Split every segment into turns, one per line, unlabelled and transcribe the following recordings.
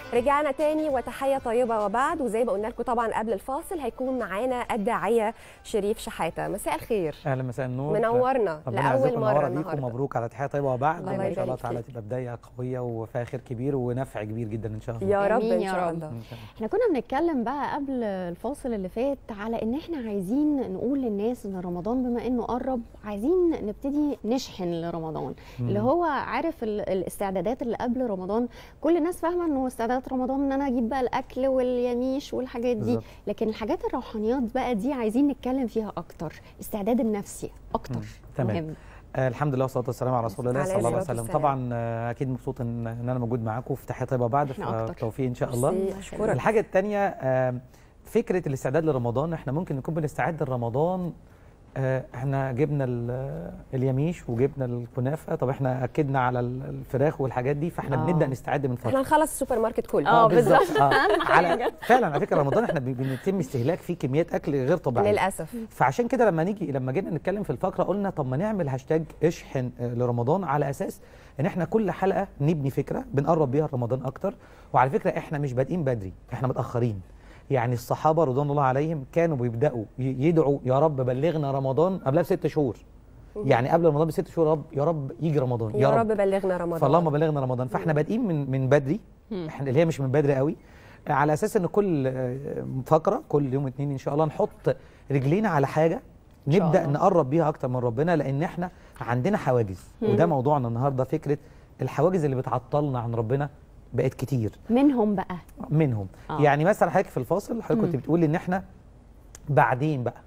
رجعنا تاني وتحية طيبة وبعد وزي ما قلنا لكم طبعا قبل الفاصل هيكون معانا الداعية شريف شحاتة مساء الخير
اهلا مساء النور
منورنا
ربنا
لأول
يعزكم
مرة
وينور بيكم
النهاردة
مبروك على تحيه طيبه وبعد
الله
وان شاء الله
يبارك
تعالى
فيك.
تبقى بدايه قويه وفيها خير كبير ونفع كبير جدا ان شاء الله
يا رب
آمين
إن
يا
شاء
رب.
الله
إن شاء الله.
احنا كنا بنتكلم بقى قبل الفاصل اللي فات على ان احنا عايزين نقول للناس ان رمضان بما انه قرب عايزين نبتدي نشحن لرمضان اللي هو عارف ال- الاستعدادات اللي قبل رمضان كل الناس فاهمه انه استعدادات رمضان ان انا اجيب بقى الاكل واليميش والحاجات دي
بالظبط.
لكن الحاجات الروحانيات بقى دي عايزين نتكلم فيها اكتر استعداد النفسي اكتر
مم. تمام.
مهم.
آه الحمد لله والصلاه والسلام على رسول الله
عليه
صلى الله عليه
الصلاة
وسلم
والسلام.
طبعا آه اكيد مبسوط ان ان انا موجود معاكم في تحيه طيبه بعد
إحنا أكتر.
فالتوفيق ان شاء الله
ميرسي، أشكرك
الحاجه الثانيه آه فكره الاستعداد لرمضان احنا ممكن نكون بنستعد لرمضان آه احنا جبنا ال- اليميش وجبنا الكنافه طب احنا اكدنا على ال- الفراخ والحاجات دي فاحنا
آه.
بنبدا نستعد من فتره
احنا نخلص السوبر ماركت كله
آه، بالظبط.
آه. على فعلا على فكره رمضان احنا بي- بنتم استهلاك فيه كميات اكل غير طبيعيه
للأسف
فعشان كده لما نيجي لما جينا نتكلم في الفقره قلنا طب ما نعمل هاشتاج اشحن آه، لرمضان على اساس ان احنا كل حلقه نبني فكره بنقرب بيها رمضان اكتر وعلى فكره احنا مش بادئين بدري احنا متاخرين يعني الصحابه رضوان الله عليهم كانوا بيبداوا ي- يدعوا يا رب بلغنا رمضان قبلها بست شهور يعني قبل رمضان بست شهور يا رب يا رب يجي رمضان
يا رب بلغنا رمضان
فاللهم بلغنا رمضان فاحنا بادئين من من بدري احنا اللي هي مش من بدري قوي على اساس ان كل آه، فقره كل يوم اتنين ان شاء الله نحط رجلينا على حاجه
شاء
نبدا
الله.
نقرب بيها اكتر من ربنا لان احنا عندنا حواجز وده موضوعنا النهارده فكره الحواجز اللي بتعطلنا عن ربنا بقت كتير
منهم بقى
منهم
آه.
يعني مثلا حضرتك في الفاصل حضرتك كنت
مم.
بتقولي ان احنا بعدين بقى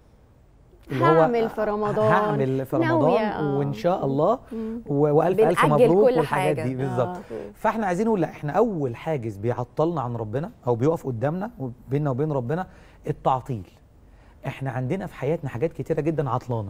هعمل في رمضان
هعمل في
ناوية،
رمضان
آه.
وان شاء الله
مم.
و- والف الف
بنأجل
مبروك
كل
والحاجات
حاجة.
دي بالظبط
آه.
فاحنا عايزين نقول لا احنا اول حاجز بيعطلنا عن ربنا او بيقف قدامنا بيننا وبين ربنا التعطيل احنا عندنا في حياتنا حاجات كتيره جدا عطلانه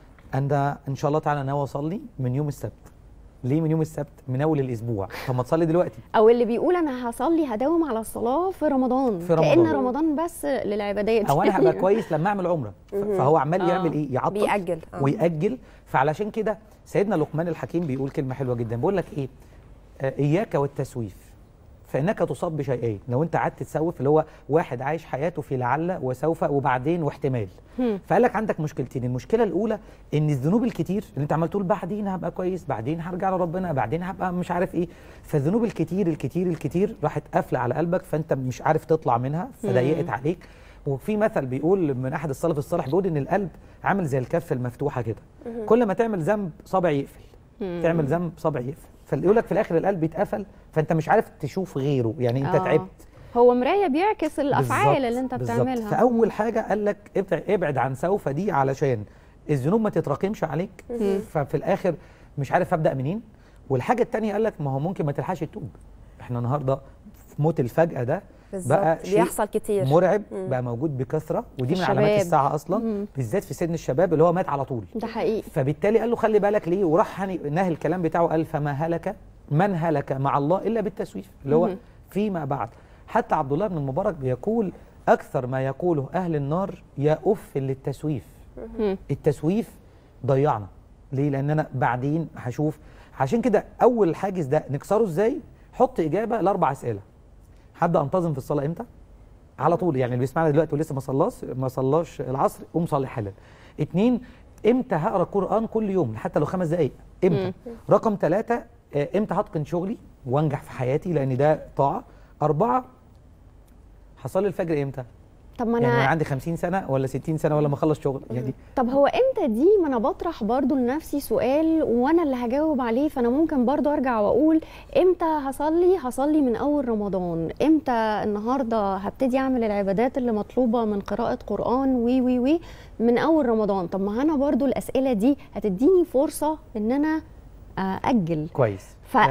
انا ان شاء الله تعالى ناوي اصلي من يوم السبت ليه من يوم السبت من اول الاسبوع طب ما تصلي دلوقتي
او اللي بيقول انا هصلي هداوم على الصلاه في رمضان
في
كان
رمضان.
رمضان بس للعبادات
او انا هبقى كويس لما اعمل عمره ف- فهو عمال
آه.
يعمل ايه يعطل
بيأجل آه.
ويأجل فعلشان كده سيدنا لقمان الحكيم بيقول كلمة حلوة جدا بيقول لك ايه آه إياك والتسويف فإنك تصاب بشيئين لو أنت قعدت تسوف اللي هو واحد عايش حياته في لعل وسوف وبعدين واحتمال
هم.
فقال لك عندك مشكلتين المشكلة الأولى إن الذنوب الكتير اللي أنت عمال تقول بعدين هبقى كويس بعدين هرجع لربنا بعدين هبقى مش عارف إيه فالذنوب الكتير الكتير الكتير راحت قافلة على قلبك فأنت مش عارف تطلع منها فضيقت عليك وفي مثل بيقول من احد السلف الصالح بيقول ان القلب عامل زي الكف المفتوحه كده كل ما تعمل ذنب صابع يقفل
مم.
تعمل ذنب صابع يقفل فيقول لك في الاخر القلب يتقفل فانت مش عارف تشوف غيره يعني انت
آه.
تعبت
هو مرايه بيعكس الافعال
بالظبط،
اللي انت
بالظبط.
بتعملها
فاول حاجه قال لك ابعد, ابعد عن سوف دي علشان الذنوب ما تتراكمش عليك ففي الاخر مش عارف ابدا منين والحاجه الثانيه قال لك ما هو ممكن ما تلحقش تتوب احنا النهارده في موت الفجاه ده بقى
بالظبط
شيء
بيحصل كتير
مرعب
مم.
بقى موجود بكثره ودي من
الشباب.
علامات الساعه اصلا
مم.
بالذات في سن الشباب اللي هو مات على طول
ده حقيقي
فبالتالي قال له خلي بالك ليه وراح هني- نهي الكلام بتاعه قال فما هلك من هلك مع الله الا بالتسويف اللي هو
مهم.
فيما بعد حتى عبد الله بن المبارك بيقول اكثر ما يقوله اهل النار يا اف للتسويف
مم.
التسويف ضيعنا ليه لان انا بعدين هشوف عشان كده اول حاجز ده نكسره ازاي حط اجابه لاربع اسئله هبدا انتظم في الصلاه امتى على طول يعني اللي بيسمعنا دلوقتي ولسه ما صلاش ما صلاش العصر قوم صلي حالا اتنين امتى هقرا قران كل يوم حتى لو خمس دقائق امتى رقم ثلاثة آه، امتى هتقن شغلي وانجح في حياتي لان ده طاعه اربعه هصلي الفجر امتى
طب ما
يعني
انا
انا عندي 50 سنه ولا 60 سنه ولا ما اخلص شغل يعني
طب هو امتى دي ما انا بطرح برضو لنفسي سؤال وانا اللي هجاوب عليه فانا ممكن برضو ارجع واقول امتى هصلي هصلي من اول رمضان امتى النهارده هبتدي اعمل العبادات اللي مطلوبه من قراءه قران وي وي وي من اول رمضان طب ما انا برضو الاسئله دي هتديني فرصه ان انا آه، اجل
كويس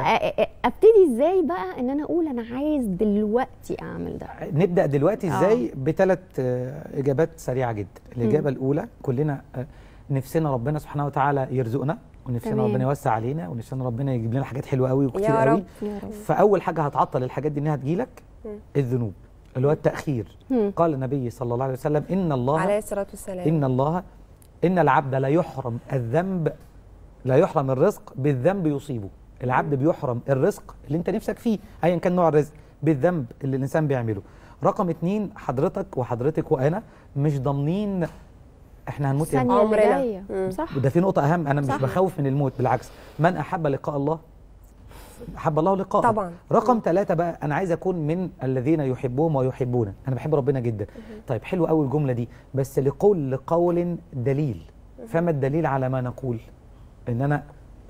فابتدي ازاي بقى ان انا اقول انا عايز دلوقتي اعمل ده
نبدا دلوقتي
آه.
ازاي بثلاث اجابات سريعه جدا الاجابه الاولى كلنا آه، نفسنا ربنا سبحانه وتعالى يرزقنا ونفسنا
تمام.
ربنا يوسع علينا ونفسنا ربنا يجيب لنا حاجات حلوه قوي وكتير
يا
قوي
رب.
يا رب
فاول حاجه هتعطل الحاجات دي انها تجيلك الذنوب اللي هو التاخير
مم.
قال النبي صلى الله عليه وسلم ان الله
عليه الصلاه والسلام
ان الله ان العبد لا يحرم الذنب لا يحرم الرزق بالذنب يصيبه العبد بيحرم الرزق اللي انت نفسك فيه ايا كان نوع الرزق بالذنب اللي الانسان بيعمله رقم اتنين حضرتك وحضرتك وانا مش ضامنين احنا هنموت امتى
الثانيه اللي
عمرنا.
جايه
مم.
صح
وده في نقطة أهم أنا مش
صح.
بخوف من الموت بالعكس من أحب لقاء الله أحب الله لقاءه
طبعا.
رقم ثلاثة بقى أنا عايز أكون من الذين يحبهم ويحبون أنا بحب ربنا جدا طيب حلو قوي الجملة دي بس لكل قول دليل فما الدليل على ما نقول إن أنا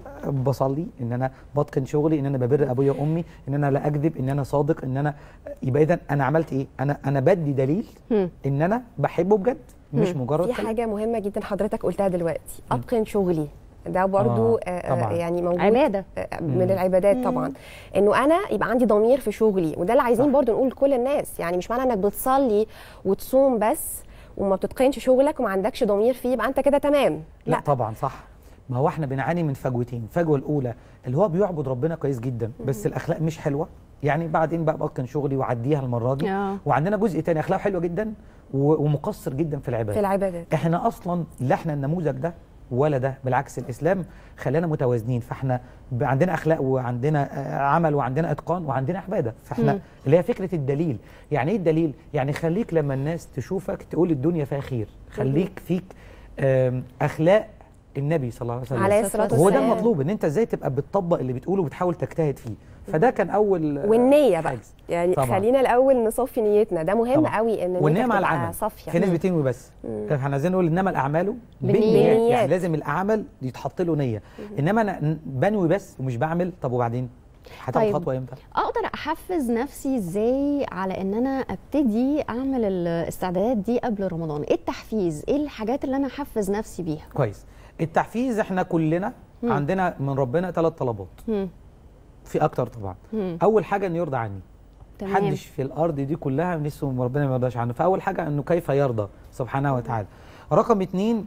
بصلي ان انا بتقن شغلي ان انا ببر ابويا وامي ان انا لا اكذب ان انا صادق ان انا يبقى اذا انا عملت ايه انا انا بدي دليل
مم.
ان انا بحبه بجد مش مجرد
في
كلام.
حاجه مهمه جدا حضرتك قلتها دلوقتي اتقن شغلي ده برضو
آه،
آه آه
طبعاً.
يعني موجود
عبادة.
آه، من العبادات طبعا انه انا يبقى عندي ضمير في شغلي وده اللي عايزين
صح.
برضو نقول لكل الناس يعني مش معنى انك بتصلي وتصوم بس وما بتتقنش شغلك وما عندكش ضمير فيه يبقى انت كده تمام
لا,
لا
طبعا صح ما هو احنا بنعاني من فجوتين الفجوه الاولى اللي هو بيعبد ربنا كويس جدا بس الاخلاق مش حلوه يعني بعدين بقى بتقن شغلي وعديها المره دي
آه.
وعندنا جزء تاني اخلاقه حلوه جدا و- ومقصر جدا في العباده
في العبادات
احنا اصلا لا احنا النموذج ده ولا ده بالعكس الاسلام خلانا متوازنين فاحنا ب- عندنا اخلاق وعندنا آه، عمل وعندنا اتقان وعندنا عباده فاحنا
مم.
اللي هي فكره الدليل يعني ايه الدليل يعني خليك لما الناس تشوفك تقول الدنيا فيها خير خليك فيك آم، اخلاق النبي صلى الله عليه وسلم
عليه الصلاه والسلام
هو ده المطلوب ان انت ازاي تبقى بتطبق اللي بتقوله وبتحاول تجتهد فيه فده كان اول آه،
والنيه بقى
حاجز.
يعني
طبعاً.
خلينا الاول نصفي نيتنا ده مهم
طبعاً.
قوي ان
والنية
نيتك
مع
تبقى
العمل
صافيه
في ناس بتنوي بس احنا عايزين نقول انما الاعمال بالنيات
بالنيات.
يعني لازم العمل يتحط له نيه انما انا ن- بنوي بس ومش بعمل طب وبعدين هتاخد
طيب.
خطوه امتى
اقدر احفز نفسي ازاي على ان انا ابتدي اعمل الاستعدادات دي قبل رمضان ايه التحفيز ايه الحاجات اللي انا احفز نفسي بيها
كويس التحفيز احنا كلنا
مم.
عندنا من ربنا ثلاث طلبات
مم.
في اكتر طبعا
مم.
اول حاجه انه يرضى عني
تمام
محدش في الارض دي كلها نفسه ربنا ما يرضاش عنه فاول حاجه انه كيف يرضى سبحانه وتعالى رقم اتنين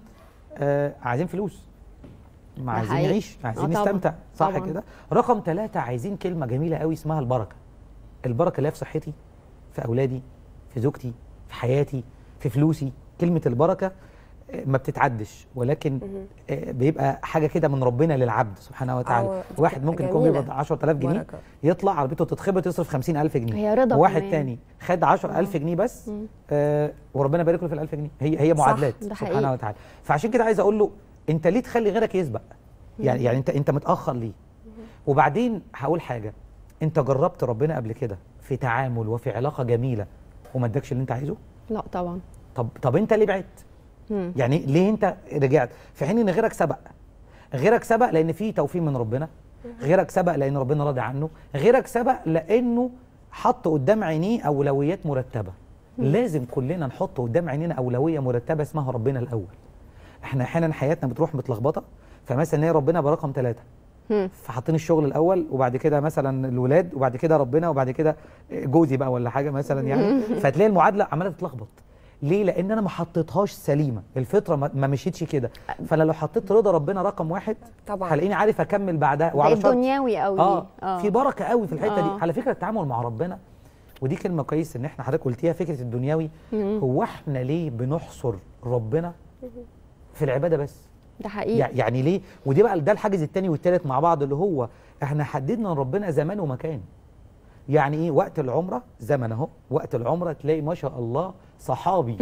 آه عايزين فلوس ما
ده
عايزين
حقيقي.
نعيش عايزين
آه طبعاً.
نستمتع صح
طبعاً.
كده رقم ثلاثة عايزين كلمة جميلة قوي اسمها البركة البركة اللي هي في صحتي في أولادي في زوجتي في حياتي في فلوسي كلمة البركة آه، ما بتتعدش ولكن آه، بيبقى حاجة كده من ربنا للعبد سبحانه وتعالى
أو
واحد ممكن يكون
جميلة.
بيقبض 10000 جنيه
بركة.
يطلع عربيته تتخبط يصرف 50000 جنيه
هي رضا
واحد
كمان.
تاني خد 10000 جنيه بس
مم.
آه وربنا يبارك له في ال 1000 جنيه هي هي
صح،
معادلات
ده
سبحانه
حقيقي.
وتعالى فعشان كده عايز اقول له انت ليه تخلي غيرك يسبق يعني يعني انت انت متاخر ليه وبعدين هقول حاجه انت جربت ربنا قبل كده في تعامل وفي علاقه جميله وما ادكش اللي انت عايزه
لا طبعا
طب طب انت ليه بعدت
مم.
يعني ليه انت رجعت في حين ان غيرك سبق غيرك سبق لان في توفيق من ربنا غيرك سبق لان ربنا راضي عنه غيرك سبق لانه حط قدام عينيه اولويات مرتبه لازم كلنا نحط قدام عينينا اولويه مرتبه اسمها ربنا الاول احنا احيانا حياتنا بتروح متلخبطه فمثلا ايه ربنا برقم ثلاثة
مم.
فحاطين الشغل الاول وبعد كده مثلا الولاد وبعد كده ربنا وبعد كده جوزي بقى ولا حاجه مثلا يعني فتلاقي المعادله عماله تتلخبط ليه لان انا ما حطيتهاش سليمه الفطره ما ما مشيتش كده فانا لو حطيت رضا ربنا رقم واحد
طبعا
هلاقيني عارف اكمل بعدها
بقيت
شرط
دنيوي قوي
اه في بركه قوي في الحته
آه.
دي على فكره التعامل مع ربنا ودي كلمه كويس ان احنا حضرتك قلتيها فكره الدنيوي
مم.
هو احنا ليه بنحصر ربنا في العباده بس
ده حقيقي
يع- يعني ليه ودي بقى ده الحاجز التاني والتالت مع بعض اللي هو احنا حددنا لربنا زمان ومكان يعني ايه وقت العمره زمن اهو وقت العمره تلاقي ما شاء الله صحابي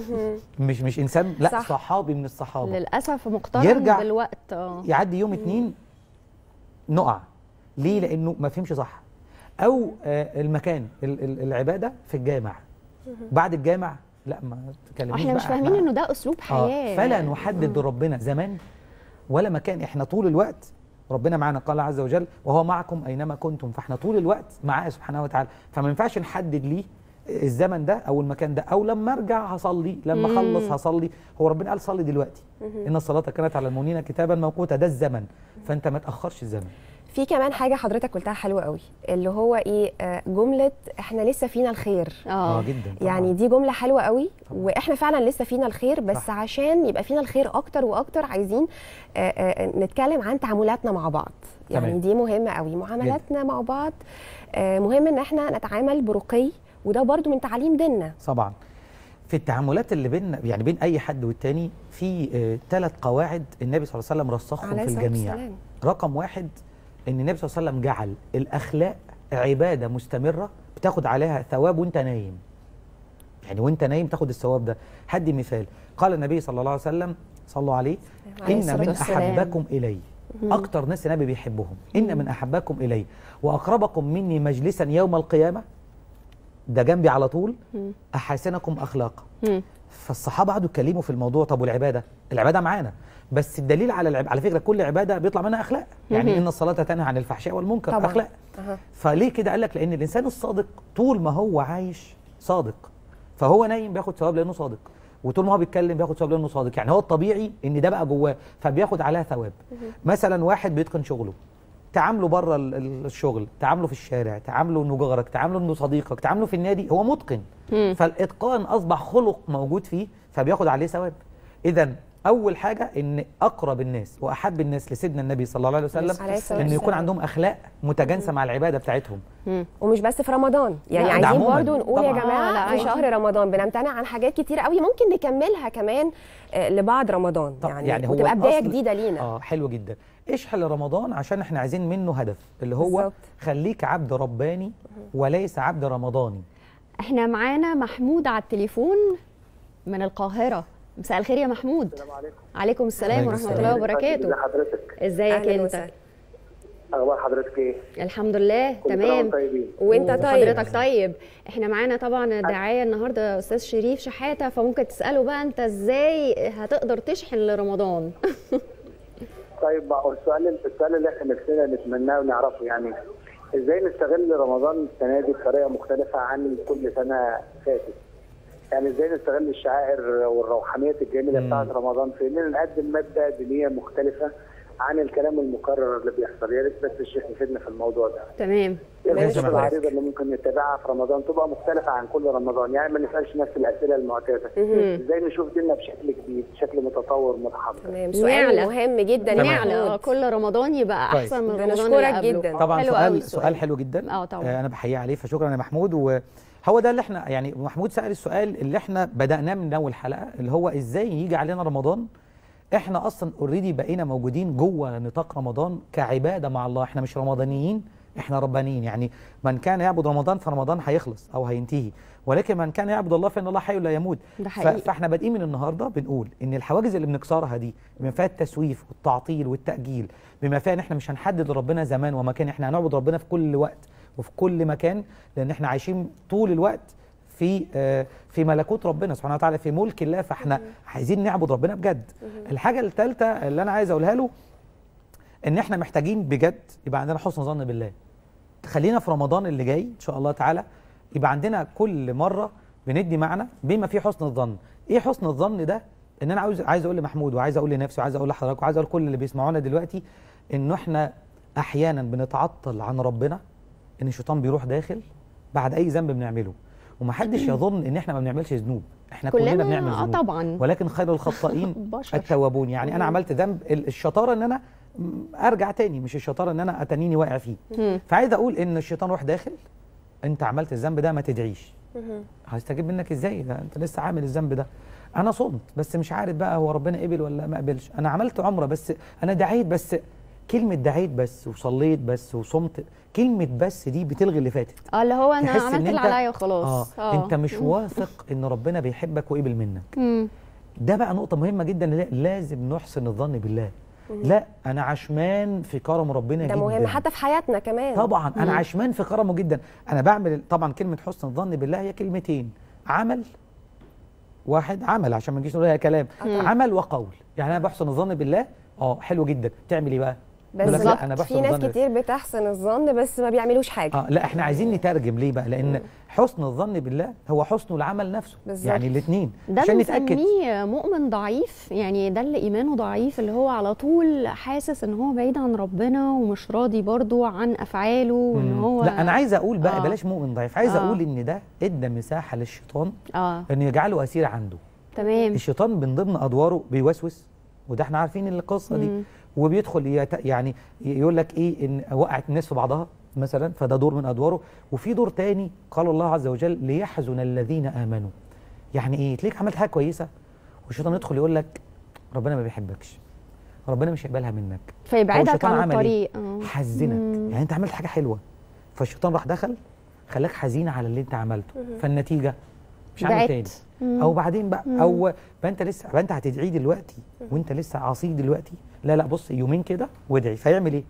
مش مش انسان لا
صح.
صحابي من الصحابه
للاسف مقترن
يرجع-
بالوقت اه
يعدي يوم اتنين نقع ليه لانه ما فهمش صح او آه المكان ال- ال- العباده في الجامع بعد الجامع لا ما تكلمنيش
احنا مش
بقى،
فاهمين انه ده اسلوب حياه
آه فلا نحدد ربنا زمان ولا مكان احنا طول الوقت ربنا معانا قال عز وجل وهو معكم اينما كنتم فاحنا طول الوقت معاه سبحانه وتعالى فما ينفعش نحدد ليه الزمن ده او المكان ده او لما ارجع هصلي لما اخلص هصلي هو ربنا قال صلي دلوقتي ان الصلاه كانت على المؤمنين كتابا موقوتا ده الزمن فانت ما تاخرش الزمن
في كمان حاجه حضرتك قلتها حلوه قوي اللي هو ايه آه، جمله احنا لسه فينا الخير
اه
جدا طبعاً.
يعني دي جمله حلوه قوي
طبعاً.
واحنا فعلا لسه فينا الخير بس
صح.
عشان يبقى فينا الخير اكتر واكتر عايزين آه، آه، نتكلم عن تعاملاتنا مع بعض يعني
تمام.
دي مهمه قوي معاملاتنا مع بعض آه، مهم ان احنا نتعامل برقي وده برضو من تعاليم ديننا
طبعا في التعاملات اللي بين يعني بين اي حد والتاني في ثلاث قواعد النبي صلى الله عليه وسلم رسخهم
عليه
في
الصلاة
الجميع
والسلام.
رقم واحد ان النبي صلى الله عليه وسلم جعل الاخلاق عباده مستمره بتاخد عليها ثواب وانت نايم يعني وانت نايم تاخد الثواب ده هدي مثال قال النبي صلى الله عليه وسلم صلوا عليه
عليه
ان
الصلاة
من
والسلام.
احبكم الي اكتر ناس النبي بيحبهم ان من احبكم الي واقربكم مني مجلسا يوم القيامه ده جنبي على طول احاسنكم اخلاقا
مم.
فالصحابه قعدوا يتكلموا في الموضوع طب والعباده العباده معانا بس الدليل على العب... على فكره كل عباده بيطلع منها اخلاق يعني
مهم.
ان الصلاه تنهى عن الفحشاء والمنكر
طبعاً.
اخلاق
أها.
فليه كده قال لك لان الانسان الصادق طول ما هو عايش صادق فهو نايم بياخد ثواب لانه صادق وطول ما هو بيتكلم بياخد ثواب لانه صادق يعني هو الطبيعي ان ده بقى جواه فبياخد عليها ثواب مثلا واحد بيتقن شغله تعامله بره ال- ال- الشغل تعامله في الشارع تعامله انه جارك تعامله انه صديقك تعامله في النادي هو متقن
مم.
فالاتقان اصبح خلق موجود فيه فبياخد عليه ثواب اذا اول حاجه ان اقرب الناس واحب الناس لسيدنا النبي صلى الله عليه وسلم
عليه الصلاة
انه يكون
والسلام.
عندهم اخلاق متجانسه مع العباده بتاعتهم
مم.
ومش بس في رمضان يعني
لا، ده
عايزين
عموماً.
برضو نقول يا
طبعاً.
جماعه
آه، لا،
في
عايزين.
شهر رمضان بنمتنع عن حاجات كتير قوي ممكن نكملها كمان آه، لبعد رمضان
طب
يعني,
يعني هو
وتبقى بدايه
الأصل-
جديده لينا
اه حلو جدا اشحل رمضان عشان احنا عايزين منه هدف اللي هو
بالظبط.
خليك عبد رباني وليس عبد رمضاني
احنا معانا محمود على التليفون من القاهرة مساء الخير يا محمود
السلام عليكم
عليكم السلام
عليكم
ورحمة
السلام.
الله وبركاته
ازي حضرتك
ازيك
أهلاً
انت
وسهلاً.
اخبار حضرتك ايه
الحمد لله
كل سنة
تمام
وانتم طيبين
وانت طيب
حضرتك طيب احنا معانا طبعا الدعايه النهارده استاذ شريف شحاته فممكن تساله بقى انت ازاي هتقدر تشحن لرمضان
طيب بقى السؤال السؤال اللي احنا نفسنا نتمناه ونعرفه يعني ازاي نستغل رمضان السنه دي بطريقه مختلفه عن كل سنه فاتت يعني ازاي نستغل الشعائر والروحانيات الجميله
مم.
بتاعت رمضان في اننا نقدم ماده دينيه مختلفه عن الكلام المكرر اللي بيحصل يا ريت بس الشيخ يفيدنا في الموضوع ده
تمام
ايه
ماشي
الخطط
معاك.
العريضه اللي ممكن نتبعها في رمضان تبقى مختلفه عن كل رمضان يعني ما نسالش نفس الاسئله المعتاده ازاي نشوف ديننا بشكل جديد بشكل متطور متحضر
تمام سؤال
نعلى.
مهم جدا يا
نعلى اه
محمود.
كل رمضان يبقى
طيب.
احسن من رمضان اللي
بنشكرك
قبله
جدا.
طبعا
حلو قوي
سؤال
السؤال.
سؤال حلو جدا
اه طبعا.
آه انا بحييه عليه فشكرا يا محمود وهو ده اللي احنا يعني محمود سأل السؤال اللي احنا بدأناه من اول حلقة اللي هو ازاي يجي علينا رمضان احنا اصلا اوريدي بقينا موجودين جوه نطاق رمضان كعباده مع الله احنا مش رمضانيين احنا ربانيين يعني من كان يعبد رمضان فرمضان هيخلص او هينتهي ولكن من كان يعبد الله فان الله حي لا يموت
ده
ف-
حقيقي.
فاحنا بادئين من النهارده بنقول ان الحواجز اللي بنكسرها دي بما فيها التسويف والتعطيل والتاجيل بما فيها ان احنا مش هنحدد لربنا زمان ومكان احنا هنعبد ربنا في كل وقت وفي كل مكان لان احنا عايشين طول الوقت في آه، في ملكوت ربنا سبحانه وتعالى في ملك الله فاحنا عايزين نعبد ربنا بجد الحاجه الثالثه اللي انا عايز اقولها له ان احنا محتاجين بجد يبقى عندنا حسن ظن بالله خلينا في رمضان اللي جاي ان شاء الله تعالى يبقى عندنا كل مره بندي معنى بما فيه حسن الظن ايه حسن الظن ده ان انا عاوز عايز اقول لمحمود وعايز اقول لنفسي وعايز اقول لحضرتك وعايز اقول لكل اللي بيسمعونا دلوقتي انه احنا احيانا بنتعطل عن ربنا ان الشيطان بيروح داخل بعد اي ذنب بنعمله ومحدش يظن ان احنا ما بنعملش ذنوب احنا كلنا,
كلنا
بنعمل
اه
ذنوب
طبعا
ولكن خير الخطائين
بشر.
التوابون يعني انا عملت ذنب ال- الشطاره ان انا م- ارجع تاني مش الشطاره ان انا اتنيني واقع فيه
مم.
فعايز اقول ان الشيطان روح داخل انت عملت الذنب ده ما تدعيش هيستجيب منك ازاي ده انت لسه عامل الذنب ده انا صمت بس مش عارف بقى هو ربنا قبل ولا ما قبلش انا عملت عمره بس انا دعيت بس كلمه دعيت بس وصليت بس وصمت كلمه بس دي بتلغي اللي فاتت
اه اللي هو انا
تحس إن
عملت اللي
أنت-
عليا وخلاص
اه انت مش واثق ان ربنا بيحبك وقبل منك
مم.
ده بقى نقطة مهمة جدا لا- لازم نحسن الظن بالله لا أنا عشمان في كرم ربنا
ده
جدا
مهم حتى في حياتنا كمان
طبعا أنا عشمان في كرمه جدا أنا بعمل طبعا كلمة حسن الظن بالله هي كلمتين عمل واحد عمل عشان ما نجيش نقول هي كلام عمل وقول يعني أنا بحسن الظن بالله اه حلو جدا تعمل إيه بقى؟ يقول لك
بالظبط
لا أنا بحسن
في ناس
الظن
كتير بتحسن الظن بس ما بيعملوش حاجه
اه لا احنا عايزين نترجم ليه بقى لان حسن الظن بالله هو حسن العمل نفسه
بالظبط.
يعني الاثنين
ده
عشان نتاكد
بنسميه مؤمن ضعيف يعني ده اللي ايمانه ضعيف اللي هو على طول حاسس ان هو بعيد عن ربنا ومش راضي برضو عن افعاله وان
مم.
هو
لا انا عايز اقول بقى
آه.
بلاش مؤمن ضعيف عايز
آه.
اقول ان ده ادى مساحه للشيطان
اه
انه يجعله اسير عنده
تمام
الشيطان من ضمن ادواره بيوسوس وده احنا عارفين القصه دي
مم.
وبيدخل يت... يعني يقول لك ايه ان وقعت الناس في بعضها مثلا فده دور من ادواره وفي دور تاني قال الله عز وجل ليحزن الذين امنوا يعني ايه تلاقيك عملت حاجه كويسه والشيطان يدخل يقول لك ربنا ما بيحبكش ربنا مش هيقبلها منك هو
فيبعدك
الشيطان
عن
عمل إيه؟
الطريق آه.
حزنك
مم.
يعني انت عملت حاجه حلوه فالشيطان راح دخل خلاك حزين على اللي انت عملته فالنتيجه مش عامل
بعدت.
تاني
مم.
او بعدين بقى او بقى انت لسه بقى انت هتدعيه دلوقتي وانت لسه عصي دلوقتي لا لا بص يومين كده وادعي فيعمل ايه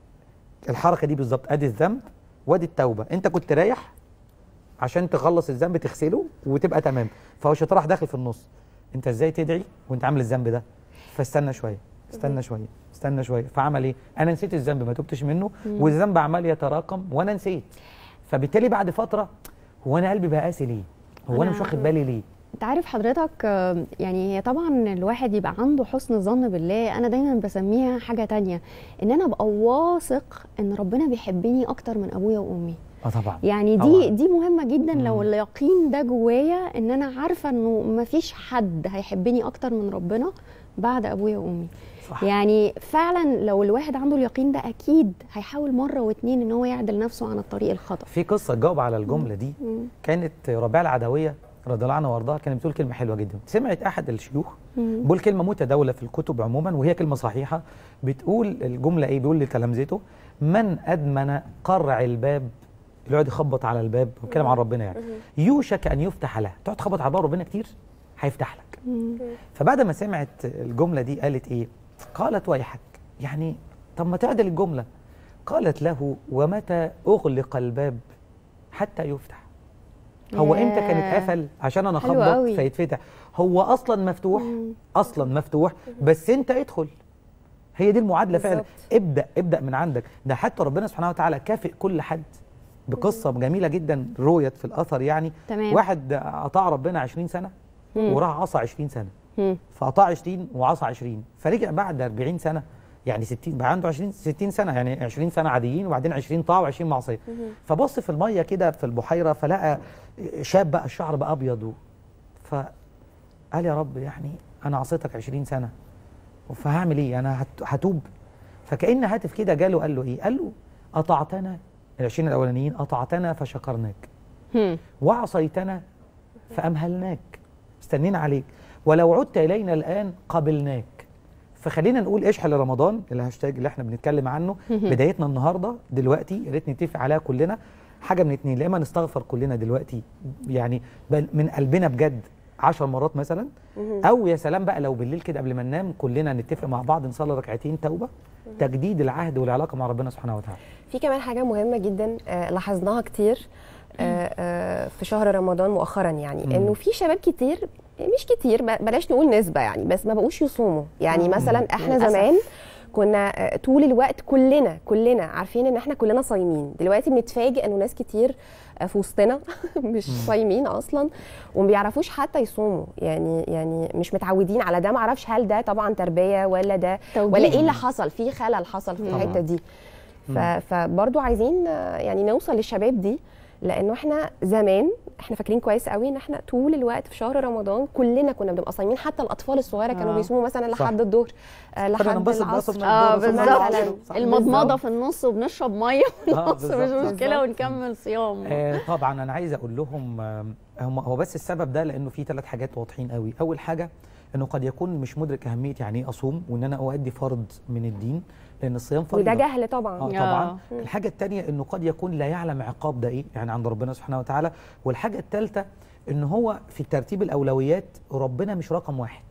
الحركه دي بالظبط ادي الذنب وادي التوبه انت كنت رايح عشان تخلص الذنب تغسله وتبقى تمام فهو الشيطان راح داخل في النص انت ازاي تدعي وانت عامل الذنب ده فاستنى شويه استنى شويه استنى شويه فعمل ايه انا نسيت الذنب ما تبتش منه والذنب عمال يتراكم وانا نسيت فبالتالي بعد فتره هو انا قلبي بقى قاسي ليه هو انا مش
أنا-
واخد بالي ليه
انت عارف حضرتك آه، يعني هي طبعا الواحد يبقى عنده حسن ظن بالله انا دايما بسميها حاجه تانية ان انا ابقى واثق ان ربنا بيحبني اكتر من ابويا وامي
اه طبعا
يعني دي
طبعاً.
دي مهمه جدا لو
مم.
اليقين ده جوايا ان انا عارفه انه مفيش حد هيحبني اكتر من ربنا بعد ابويا وامي
صح
يعني فعلا لو الواحد عنده اليقين ده اكيد هيحاول مره واتنين ان هو يعدل نفسه عن الطريق الخطا
في قصه تجاوب على الجمله دي
مم.
كانت ربيعه العدويه رضي الله عنها وارضاها كانت بتقول كلمه حلوه جدا سمعت احد الشيوخ
مم.
بيقول كلمه متداوله في الكتب عموما وهي كلمه صحيحه بتقول الجمله ايه بيقول لتلامذته من ادمن قرع الباب اللي يقعد يخبط على الباب بيتكلم عن ربنا يعني يوشك ان يفتح له تقعد تخبط على باب ربنا كتير هيفتح لك
مم.
فبعد ما سمعت الجمله دي قالت ايه قالت ويحك يعني طب ما تعدل الجمله قالت له ومتى اغلق الباب حتى يفتح هو امتى كان
ياه.
اتقفل عشان انا
حلو
اخبط
قوي.
فيتفتح هو اصلا مفتوح
مم.
اصلا مفتوح بس انت ادخل هي دي المعادله فعلا
بالظبط.
ابدا ابدا من عندك ده حتى ربنا سبحانه وتعالى كافئ كل حد بقصه جميله جدا رويت في الاثر يعني
تمام.
واحد اطاع ربنا 20 سنه
مم.
وراح عصى 20 سنه
مم.
فقطع 20 وعصى 20 فرجع بعد 40 سنه يعني 60 بقى عنده 20 60 سنه يعني 20 سنه عاديين وبعدين 20 طاعه و20 معصيه فبص في الميه كده في البحيره فلقى شاب بقى الشعر بقى ابيض و- فقال يا رب يعني انا عصيتك 20 سنه فهعمل ايه انا هت- هتوب فكأن هاتف كده جاله قال له ايه قال له اطعتنا ال 20 الاولانيين اطعتنا فشكرناك
مم.
وعصيتنا فأمهلناك استنينا عليك ولو عدت إلينا الآن قبلناك فخلينا نقول اشحن لرمضان الهاشتاج اللي احنا بنتكلم عنه بدايتنا النهارده دلوقتي يا ريت نتفق عليها كلنا حاجه من اتنين يا اما نستغفر كلنا دلوقتي يعني بل- من قلبنا بجد عشر مرات مثلا او يا سلام بقى لو بالليل كده قبل ما ننام كلنا نتفق مع بعض نصلي ركعتين توبه تجديد العهد والعلاقه مع ربنا سبحانه وتعالى
في كمان حاجة مهمة جدا آه، لاحظناها كتير آه، آه، في شهر رمضان مؤخرا يعني
مم.
انه في شباب كتير مش كتير ب- بلاش نقول نسبة يعني بس ما بقوش يصوموا يعني مثلا احنا
للأسف.
زمان كنا آه، طول الوقت كلنا كلنا عارفين ان احنا كلنا صايمين دلوقتي بنتفاجئ انه ناس كتير آه، في وسطنا مش صايمين اصلا وما بيعرفوش حتى يصوموا يعني يعني مش متعودين على ده ما اعرفش هل ده طبعا تربيه ولا ده
توجيه.
ولا ايه اللي حصل في خلل حصل في
طبعاً.
الحته دي ف- فبرضو عايزين آه، يعني نوصل للشباب دي لانه احنا زمان احنا فاكرين كويس قوي ان احنا طول الوقت في شهر رمضان كلنا كنا بنبقى صايمين حتى الاطفال الصغيره كانوا
آه.
بيصوموا مثلا
صح.
لحد الظهر آه،
كنا
لحد
ننبسط بقى
العصر
صرنا
اه
الظهر، صرنا
بالظبط
العصر. صح.
المضمضه
بالظبط.
في النص وبنشرب ميه في
آه،
النص مش
بالظبط.
مشكله
بالظبط.
ونكمل صيام
آه طبعا انا عايز اقول لهم آه، هم هو بس السبب ده لانه في ثلاث حاجات واضحين قوي اول حاجه انه قد يكون مش مدرك اهميه يعني ايه اصوم وان انا اؤدي فرض من الدين لان الصيام فريضه
وده جهل طبعا
اه
آه.
طبعا الحاجه الثانيه انه قد يكون لا يعلم عقاب ده ايه يعني عند ربنا سبحانه وتعالى والحاجه الثالثه ان هو في ترتيب الاولويات ربنا مش رقم واحد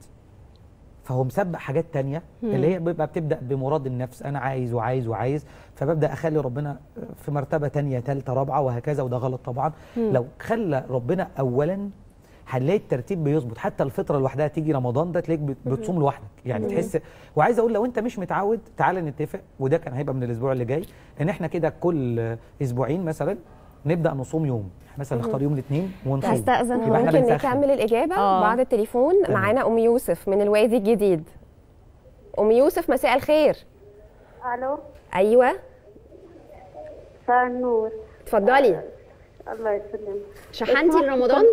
فهو مسبق حاجات تانية اللي هي بيبقى بتبدا بمراد النفس انا عايز وعايز وعايز فببدا اخلي ربنا في مرتبه تانية ثالثه رابعه وهكذا وده غلط طبعا لو خلى ربنا اولا هنلاقي الترتيب بيظبط حتى الفطره لوحدها تيجي رمضان ده تلاقيك بت- بتصوم لوحدك يعني تحس وعايز اقول لو انت مش متعود تعالى نتفق وده كان هيبقى من الاسبوع اللي جاي ان احنا كده كل اسبوعين مثلا نبدا نصوم يوم مثلا نختار يوم الاثنين ونصوم
هستأذن
يبقى احنا
ممكن
بنسخن.
نكمل الاجابه
آه.
بعد التليفون
تمام.
معانا ام يوسف من الوادي الجديد ام يوسف مساء الخير
الو
ايوه
مساء النور
اتفضلي
الله يسلمك
شحنتي لرمضان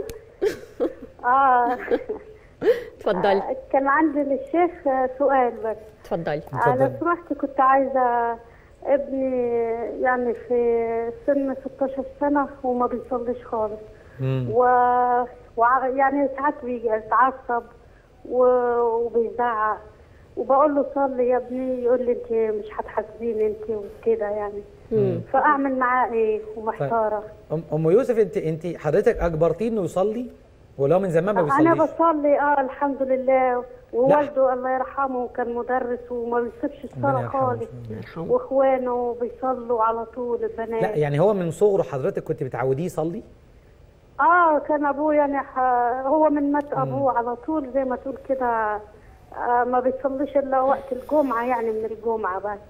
اه
اتفضلي
كان عندي للشيخ سؤال بس
اتفضلي
على
اتفضلي.
سمحت كنت عايزه ابني يعني في سن 16 سنه وما بيصليش خالص
مم.
و... وع... يعني ساعات بيجي يتعصب و... وبيزعق وبقول له صلي يا ابني يقول لي انت مش هتحاسبيني انت وكده يعني فاعمل معاه ايه ومحتاره
ام أم يوسف انت انت حضرتك اجبرتيه انه يصلي ولا هو من زمان ما
انا
بيصليش
بصلي اه الحمد لله ووالده الله يرحمه كان مدرس وما بيسيبش
ربنا
الصلاه
يرحمه.
خالص
يرحمه.
واخوانه بيصلوا على طول البنات
لا يعني هو من صغره حضرتك كنت بتعوديه يصلي
اه كان ابوه يعني ح... هو من مات ابوه على طول زي ما تقول كده آه ما بيصليش الا وقت الجمعه يعني من الجمعه بس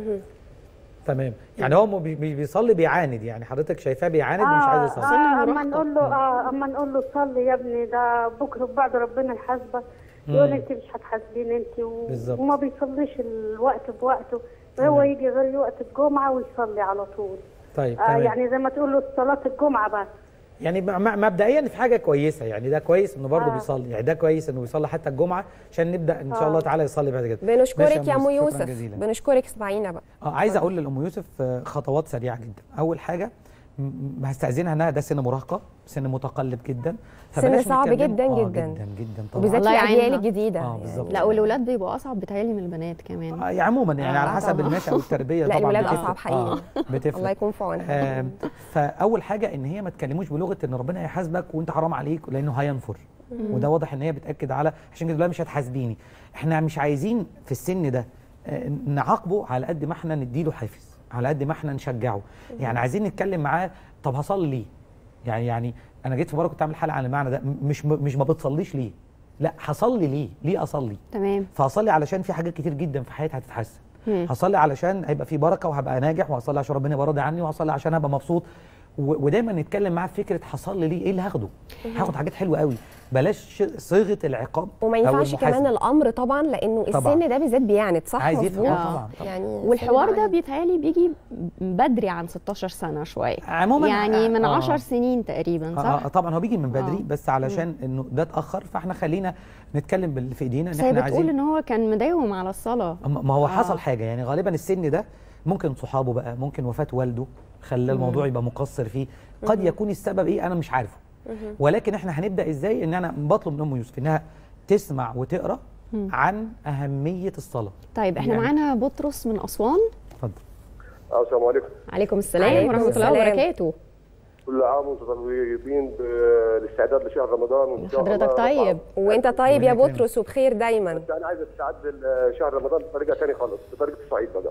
تمام يعني هو م- بي- بي- بيصلي بيعاند يعني حضرتك شايفاه بيعاند ومش عايز
اه,
يصلي
سن
آه اما
المراهقة.
نقول له اه اما نقول له صلي يا ابني ده بكره بعد ربنا يحاسبك يقول انت مش هتحاسبيني انت و...
بالظبط.
وما بيصليش الوقت بوقته هو يجي غير وقت الجمعه ويصلي على طول
طيب
آه
تمام
يعني زي ما تقول له صلاه الجمعه بس
يعني م- م- مبدئيا في حاجه كويسه يعني ده كويس انه برضه
آه.
بيصلي يعني ده كويس انه بيصلي حتى الجمعه عشان نبدا ان شاء الله تعالى يصلي بعد كده ماشي
بنشكرك يا ام
شكراً
يوسف
جزيلا.
بنشكرك اسمعينا بقى
اه عايز اقول لام يوسف آه، خطوات سريعه جدا اول حاجه م- م- هستاذنها انها ده سن مراهقه سن متقلب جدا فبلاش
صعب
نتكلم-
جدا
آه
جدا.
جدا جدا طبعا
وبالذات
الله
الاجيال
يعينها.
الجديده
آه،
يعني.
بالظبط.
لا والولاد بيبقوا اصعب بتهيألي من البنات كمان
آه، يعني عموما يعني
آه،
على حسب
طبعاً.
النشأة والتربيه
لا،
طبعا
الولاد
بتفرق.
أصعب حقيقي.
آه، بتفرق
الله يكون في عونها
آم، فاول حاجه ان هي ما تكلموش بلغه ان ربنا هيحاسبك وانت حرام عليك لانه هينفر وده واضح ان هي بتاكد على عشان كده لا مش هتحاسبيني احنا مش عايزين في السن ده آه، نعاقبه على قد ما احنا نديله حافز على قد ما احنا نشجعه يعني عايزين نتكلم معاه طب هصلي ليه يعني يعني انا جيت في مره كنت عامل حلقه عن المعنى ده م- مش م- مش ما بتصليش ليه لا هصلي ليه ليه اصلي
تمام
فهصلي علشان في حاجات كتير جدا في حياتي هتتحسن هصلي علشان هيبقى في بركه وهبقى ناجح وهصلي عشان ربنا يبقى راضي عني وهصلي عشان ابقى مبسوط و- ودايما نتكلم معاه في فكره هصلي ليه ايه اللي هاخده هاخد حاجات حلوه قوي بلاش ش- صيغه العقاب
وما
أو
ينفعش
المحاسبة.
كمان الامر طبعا لانه
طبعاً.
السن ده بالذات بيعند صح
عايز
مظبوط؟
يفهم آه، طبعا طبعا
يعني
والحوار
السن
ده
عند.
بيتهيألي بيجي بدري عن 16 سنة شوية
عموما
يعني من
آه.
10 سنين تقريبا
آه
صح؟
آه طبعا هو بيجي من بدري
آه.
بس علشان انه ده اتاخر فاحنا خلينا نتكلم باللي في ايدينا ان
بس هي
احنا
بتقول
عايزين
ان هو كان مداوم على الصلاة
ما ما هو
آه.
حصل حاجه يعني غالبا السن ده ممكن صحابه بقى ممكن وفاه والده خلى الموضوع يبقى مقصر فيه قد يكون السبب ايه انا مش عارفه ولكن احنا هنبدا ازاي ان انا بطلب من ام يوسف انها تسمع وتقرا عن اهميه الصلاه
طيب احنا
يعني-
معانا بطرس من أسوان
اتفضل
السلام عليكم
عليكم السلام
عليكم
ورحمة الله
السلام.
وبركاته
كل عام وانتم طيبين بالاستعداد لشهر رمضان وان شاء الله
حضرتك طيب
وانت طيب يا
ربنا يكرمك.
بطرس وبخير دايما
بس انا عايز استعد لشهر رمضان بطريقه ثانيه خالص بطريقه الصعيد بقى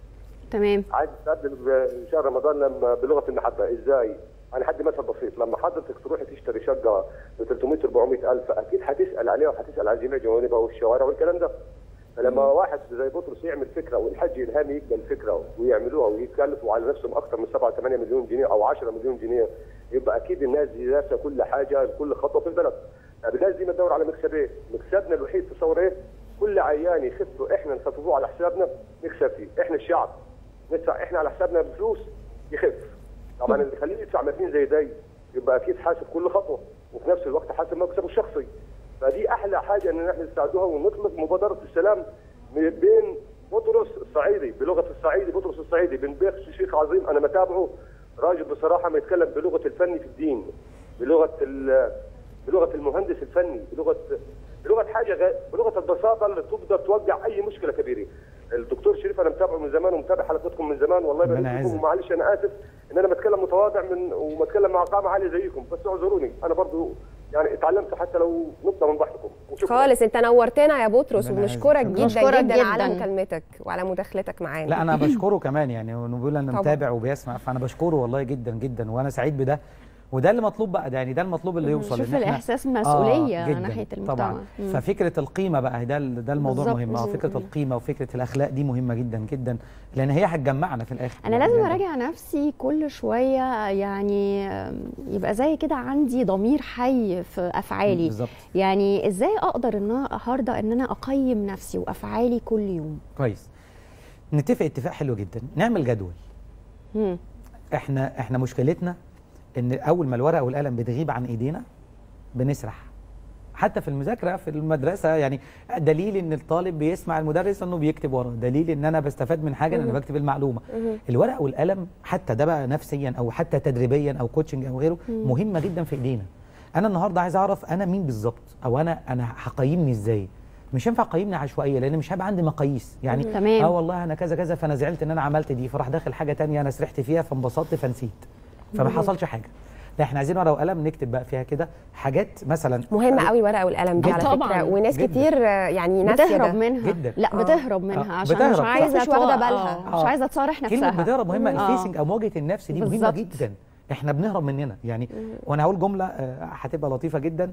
تمام
عايز استعد لشهر رمضان لما بلغه المحبه ازاي؟ انا حد مثل بسيط لما حضرتك تروحي تشتري شقه ب 300 400 الف اكيد هتسال عليها وهتسال على جميع جوانبها والشوارع والكلام ده فلما واحد زي بطرس يعمل فكره والحج الهامي يقبل فكره ويعملوها ويكلفوا على نفسهم اكثر من 7 8 مليون جنيه او 10 مليون جنيه يبقى اكيد الناس دي دارسه كل حاجه كل خطوه في البلد طب الناس دي ما تدور على مكسب ايه؟ مكسبنا الوحيد تصور ايه؟ كل عيان يخف احنا نخففوه على حسابنا نكسب فيه احنا الشعب ندفع احنا على حسابنا بفلوس يخف طبعا اللي يخليه يدفع مدين زي دي يبقى اكيد حاسب كل خطوه وفي نفس الوقت حاسب مكسبه الشخصي فدي احلى حاجه ان احنا نستعدوها ونطلق مبادره السلام من- بين بطرس الصعيدي بلغه الصعيدي بطرس الصعيدي بن بيخ شيخ عظيم انا متابعه راجل بصراحه ما يتكلم بلغه الفن في الدين بلغه ال- بلغه المهندس الفني بلغه بلغه حاجه غ... بلغه البساطه اللي تقدر توقع اي مشكله كبيره الدكتور شريف انا متابعه من زمان ومتابع حلقتكم من زمان والله
ربنا
يبارك فيكم
يعزك.
ومعلش انا اسف ان انا بتكلم متواضع من وبتكلم مع قامه عاليه زيكم بس اعذروني انا برضو يعني اتعلمت حتى لو نقطه من بحثكم وشكرا
خالص انت نورتنا يا بطرس
ربنا
وبنشكرك
يعزك.
جدا
بنشكرك
جدا, على
جداً.
مكالمتك وعلى مداخلتك معانا
لا انا بشكره كمان يعني انه بيقول انا
طبعاً.
متابع وبيسمع فانا بشكره والله جدا جدا وانا سعيد بده وده اللي مطلوب بقى ده يعني ده المطلوب اللي يوصل
شوف
إن إحنا-
الإحساس بمسؤولية
جداً،
ناحية المجتمع
طبعا
مم.
ففكره القيمه بقى ده ال- ده الموضوع
بالظبط.
مهم اه فكره
مم.
القيمه وفكره الاخلاق دي مهمه جدا جدا لان هي هتجمعنا في الاخر
انا
يعني
لازم
ده-
اراجع نفسي كل شويه يعني أم، يبقى زي كده عندي ضمير حي في افعالي
بالظبط
يعني ازاي اقدر ان انا النهارده ان انا اقيم نفسي وافعالي كل يوم
كويس نتفق اتفاق حلو جدا نعمل جدول
مم.
احنا احنا مشكلتنا ان اول ما الورقه والقلم بتغيب عن ايدينا بنسرح حتى في المذاكره في المدرسه يعني دليل ان الطالب بيسمع المدرس انه بيكتب وراه دليل ان انا بستفاد من حاجه ان انا بكتب المعلومه الورقه والقلم حتى ده بقى نفسيا او حتى تدريبيا او كوتشنج او غيره مهمه جدا في ايدينا انا النهارده عايز اعرف انا مين بالظبط او انا انا هقيمني ازاي مش هينفع اقيمني عشوائيه لان مش هيبقى عندي مقاييس يعني
تمام.
اه والله انا كذا كذا فانا زعلت ان انا عملت دي فراح داخل حاجه تانية انا سرحت فيها فانبسطت فنسيت فما حصلش حاجه لا احنا عايزين ورقه وقلم نكتب بقى فيها كده حاجات مثلا
مهمه قوي الورقه والقلم دي على
طبعاً.
فكره وناس
جداً.
كتير آه، يعني ناسيه
بتهرب
ده.
منها
جداً.
لا
آه.
بتهرب منها
آه،
عشان
بتهرب.
مش عايزه
مش واخدة
تقع-
بالها.
آه، مش
آه.
عايزه تصارح نفسها
كلمه بتهرب مهمه
آه.
الفيسنج او مواجهه النفس دي مهمه
بالظبط.
جدا احنا بنهرب مننا يعني وانا هقول جمله آه، هتبقى لطيفه جدا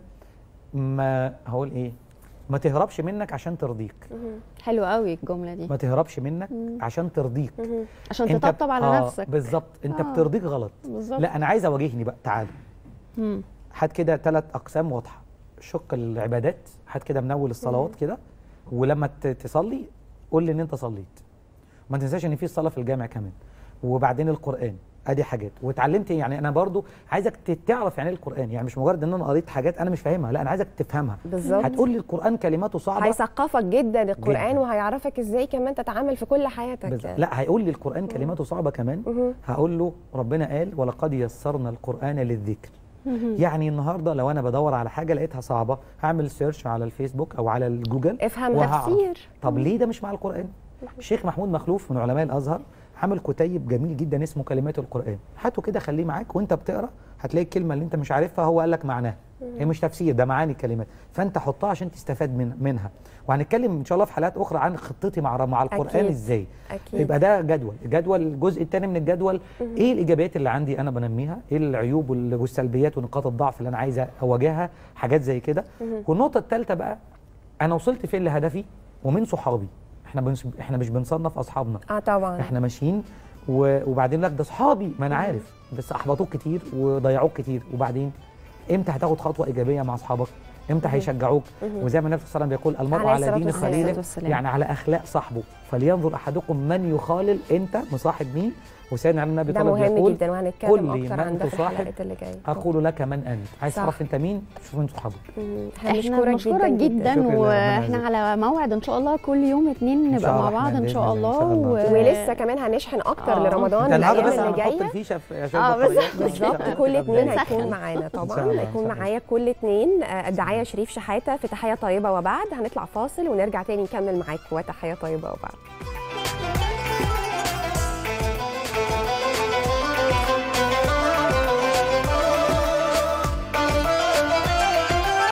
ما هقول ايه ما تهربش منك عشان ترضيك
حلو قوي الجمله دي
ما تهربش منك عشان ترضيك
عشان
أنت-
تطبطب على
آه،
نفسك
بالظبط انت
آه.
بترضيك غلط
بالظبط.
لا انا عايز اواجهني بقى تعالى
مم.
هات كده ثلاث اقسام واضحه شق العبادات هات كده من اول الصلوات كده ولما ت- تصلي قول لي ان انت صليت ما تنساش ان في الصلاه في الجامع كمان وبعدين القران ادي حاجات واتعلمت إيه؟ يعني انا برضو عايزك ت- تعرف يعني ايه القران يعني مش مجرد ان انا قريت حاجات انا مش فاهمها لا انا عايزك تفهمها
بالظبط.
هتقول لي القران كلماته صعبه
هيثقفك جدا القران
جداً.
وهيعرفك ازاي كمان تتعامل في كل حياتك
بز...
يعني.
لا هيقول لي القران كلماته صعبه كمان هقول له ربنا قال ولقد يسرنا القران للذكر يعني النهارده لو انا بدور على حاجه لقيتها صعبه هعمل سيرش على الفيسبوك او على الجوجل
افهم
وهعرف.
تفسير.
طب ليه ده مش مع القران الشيخ محمود مخلوف من علماء الازهر عامل كتيب جميل جدا اسمه كلمات القران هاته كده خليه معاك وانت بتقرا هتلاقي الكلمه اللي انت مش عارفها هو قال لك معناها هي مش تفسير ده معاني الكلمات فانت حطها عشان تستفاد من منها وهنتكلم ان شاء الله في حلقات اخرى عن خطتي مع مع القران
أكيد.
ازاي
أكيد.
يبقى ده جدول الجدول الجزء الثاني من الجدول ايه الايجابيات اللي عندي انا بنميها ايه العيوب وال- والسلبيات ونقاط الضعف اللي انا عايز اواجهها حاجات زي كده والنقطه الثالثه بقى انا وصلت فين لهدفي ومن صحابي احنا بنس... احنا مش بنصنف اصحابنا
اه طبعا
احنا ماشيين و... وبعدين لك ده اصحابي ما انا عارف بس احبطوك كتير وضيعوك كتير وبعدين امتى هتاخد خطوه ايجابيه مع اصحابك امتى هيشجعوك وزي ما النبي صلى الله عليه وسلم بيقول المرء
عليه
على
الصلاة
دين
والسلام.
خليله
والسلام.
يعني على اخلاق صاحبه فلينظر احدكم من يخالل انت مصاحب مين وسيدنا علي النبي
ده
طلب
مهم
يقول
جدا
قل
وهنتكلم
لي
اكتر
من
عن ده في
تصاحب
الحلقات اللي جايه
اقول لك من انت عايز
صح.
تعرف انت مين شوف مين صحابك
مم.
احنا
هنشكرك
بنشكرك جدا,
شكراً، ربنا
واحنا
يعزك.
على موعد ان شاء الله كل يوم اتنين
إن
نبقى
شاء
مع
الله
بعض
إحنا
ان شاء
بإذن
الله
الله، إن شاء الله.
ولسه كمان هنشحن اكتر
آه.
لرمضان
انت النهارده بس
الايام اللي
هنحط
جايه
الفيشه في عشان
آه،
البطاريات.
بالظبط
إن شاء
كل
الله.
اتنين
نسخن.
هيكون معانا
إن شاء
طبعا
الله، إن
هيكون
شاء الله.
معايا كل اتنين آه، الداعيه شريف شحاته في تحيه طيبه وبعد هنطلع فاصل ونرجع تاني نكمل معاكم وتحيه طيبه وبعد